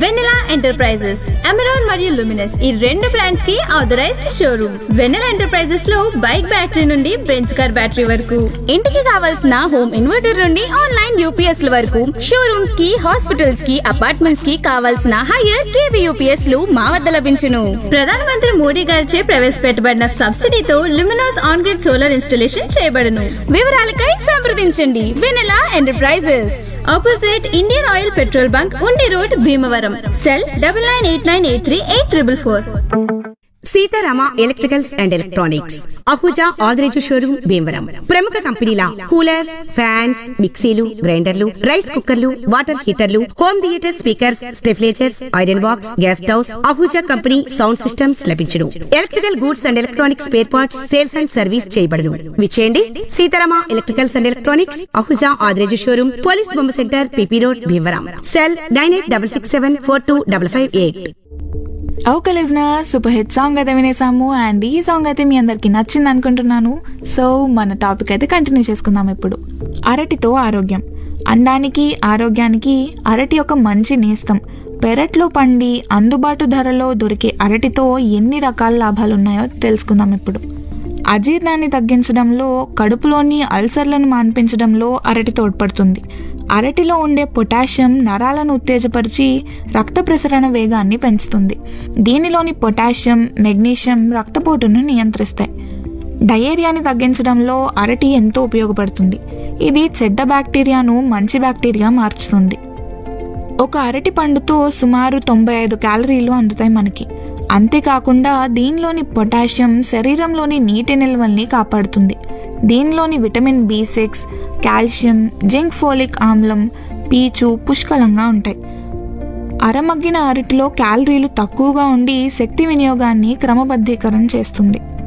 వెనెలా enterprises Amaron మరియు Luminous ఈ రెండు బ్రాండ్స్ కి ఆథరైజ్డ్ షోరూమ్ వెనెలా ఎంటర్ప్రైజెస్ లో బైక్ బ్యాటరీ నుండి బెంచ్ కార్ బ్యాటరీ వరకు ఇంటికి కావాల్సిన హోమ్ ఇన్వర్టర్ నుండి ఆన్లైన్ యూపీఎస్ ల వరకు షోరూమ్స్ కి హాస్పిటల్స్ కి అపార్ట్మెంట్స్ కి కావాల్సిన హైయర్ కేవీ యూపీఎస్ లు మా వద్ద లభించును ప్రధానమంత్రి మోడీ గారిచే ప్రవేశపెట్టబడిన సబ్సిడీతో Luminous on grid solar installation చేయబడను వివరాలకై సంప్రదించండి Venela enterprises opposite Indian Oil petrol bunk Undi road Bhimavaram cell double nine eight nine eight three eight triple four Sitarama electricals and electronics Ahuja Adireju showroom Bhimavaram ప్రముఖ కంపెనీల కూలర్స్ ఫ్యాన్స్ మిక్సీలు గ్రైండర్లు రైస్ కుక్కర్లు వాటర్ హీటర్లు home theatre speakers stabilisers iron box gas stoves Ahuja company sound systems లభించును electrical goods and electronics spare parts sales and service చేయబడును విచేయండి Sitarama electricals and electronics Ahuja Adireju showroom police బొమ్మ centre PP road Bhimavaram cell nine eight double six seven four two double five eight okay listener super hit song అయితే వినేసాము and ఈ song అయితే మీ అందరికి నచ్చింది అనుకుంటున్నాను సో మన టాపిక్ అయితే కంటిన్యూ చేసుకుందాం ఇప్పుడు అరటితో ఆరోగ్యం అందానికి ఆరోగ్యానికి అరటి ఒక మంచి నేస్తం పెరట్లో పండి అందుబాటు ధరలో దొరికే అరటితో ఎన్ని రకాల లాభాలు ఉన్నాయో తెలుసుకుందాం ఇప్పుడు అజీర్ణాన్ని తగ్గించడంలో కడుపులోని అల్సర్లను మాన్పించడంలో అరటి తోడ్పడుతుంది అరటిలో ఉండే పొటాషియం నరాలను ఉత్తేజపరిచి రక్త ప్రసరణ వేగాన్ని పెంచుతుంది దీనిలోని పొటాషియం మెగ్నీషియం రక్తపోటును నియంత్రిస్తాయి డయేరియాని తగ్గించడంలో అరటి ఎంతో ఉపయోగపడుతుంది ఇది చెడ్డ బ్యాక్టీరియాను మంచి బ్యాక్టీరియా మార్చుతుంది ఒక అరటి పండుతో సుమారు తొంభై ఐదు క్యాలరీలు అందుతాయి మనకి అంతేకాకుండా దీనిలోని పొటాషియం శరీరంలోని నీటి నిల్వల్ని కాపాడుతుంది దీనిలోని vitamin B six calcium zinc folic ఆమ్లం పీచు పుష్కలంగా ఉంటాయి అరమగ్గిన అరటిలో క్యాలరీలు తక్కువగా ఉండి శక్తి వినియోగాన్ని క్రమబద్ధీకరణ చేస్తుంది